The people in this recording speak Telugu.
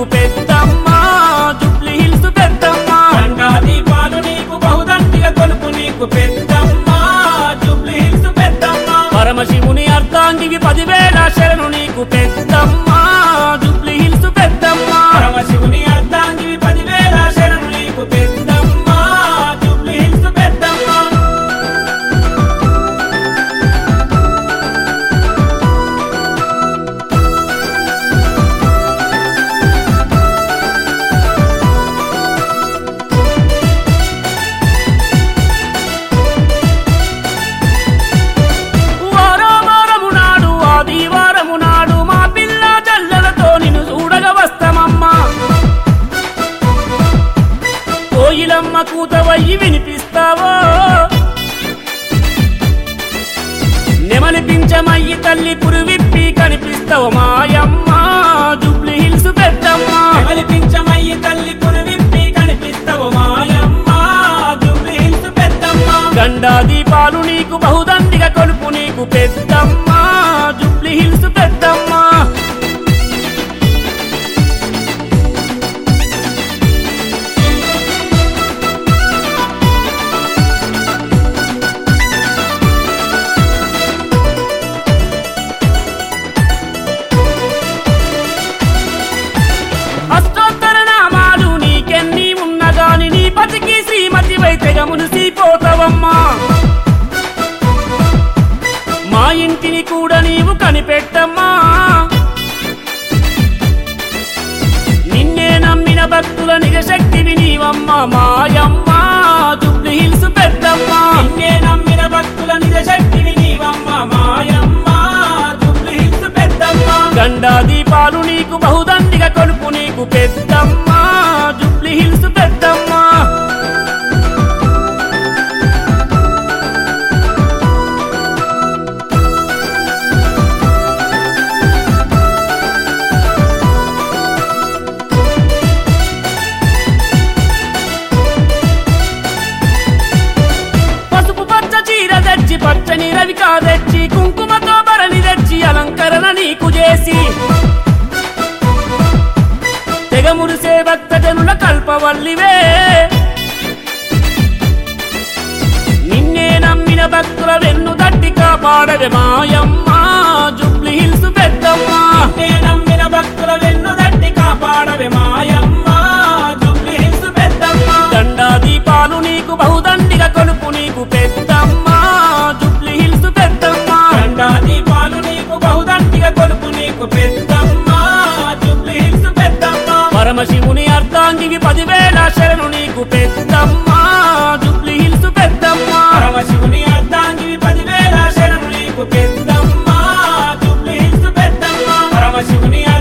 నీకు పెద్దమ్మ జుబ్లీ హిల్స్ పెద్దమ్మ గంగా దీపాలు నీకు బహుదండిగా కొలుపు నీకు పెద్దమ్మ జూబ్లీ హిల్స్ పెద్దమ్మ పరమశివుని అర్ధాంగికి పదివేల శరణు నీకు పెద్దమ్మ జుబ్లీ హిల్స్ పెద్దమ్మ పరమశివుని అర్ధాంగివి పదివేల శరణు నీకు పెద్దమ్మ జూబ్లీ హిల్స్ పెద్దమ్మ వారావారము నాడు ఆదివారము నాడు మా పిల్ల జల్లలతో నిన్ను చూడగ వస్తామమ్మా కోయిలమ్మ కూతవయ్యి వినిపిస్తావో నెమలిపించమయ్యి తల్లి పురువిప్పి కనిపిస్తావు మాయమ్మ జుబ్లీ హిల్స్ పెద్దమ్మ కమలిపించమయ్యి తల్లి పురువిప్పి కనిపిస్తావు మాయమ్మ జూబ్లీ హిల్స్ పెద్దమ్మ గండా దీపాలు నీకు బహుదండిగా కొలుపు నీకు పెద్దమ్మ జుబ్లీ హిల్స్ పెద్దమ్మ అష్టోత్తర నామాలు నీకెన్ని ఉన్నగాని నీ పతికి శ్రీమతి వైద్యగా మునిసిపోతావమ్మా మా ఇంటిని కూడా నీవు కనిపెట్టమ్మా నిన్నే నమ్మిన భక్తుల నిజశక్తివి నీవమ్మ మాయమ్మ జుబ్లీ హిల్స్ పెద్దమ్మ నిన్నే నమ్మిన భక్తుల నిజ శక్తివి నీవమ్మ మాయమ్మ జూబ్లీ హిల్స్ పెద్దమ్మ గండా దీపాలు నీకు బహుదండిగా కొలుపు నీకు పెద్దమ్మ జుబ్లీ హిల్స్ పెద్దమ్మ పసుపు పచ్చ చీర తెచ్చి పచ్చని రవికా తెచ్చి కుంకుమతో బరని తెచ్చి అలంకరణ నీకు చేసి తెగ మురిసే భక్త జనుల కల్పవల్లివే నిన్నే నమ్మిన భక్తుల వెన్ను తట్టి కాపాడవే మాయమ్మ జుబ్లీ హిల్స్ పెద్దమ్మ నిన్నే నమ్మిన భక్తుల వెన్ను దట్టి కాపాడవే మాయమ్మ జూబ్లీ హిల్స్ పెద్దమ్మ దండా దీపాలు నీకు బహుదండిగా కొలుపు నీకు పెద్దమ్మ జుబ్లీ హిల్స్ పెద్దమ్మ గంగా దీపాలు నీకు బహుదండిగా కొలుపు నీకు పెద్దమ్మ జూబ్లీ హిల్స్ పెద్దమ్మ పరమశివుని అర్ధాంగికి పదివేల శరణు నీకు పెద్దమ్మ జుబ్లీ హిల్స్ పెద్దమ్మ పరమశివుని అర్ధాంగివి పదివేల శరణు నీకు పెద్దమ్మ జూబ్లీ హిల్స్ పెద్దమ్మ పరమశివుని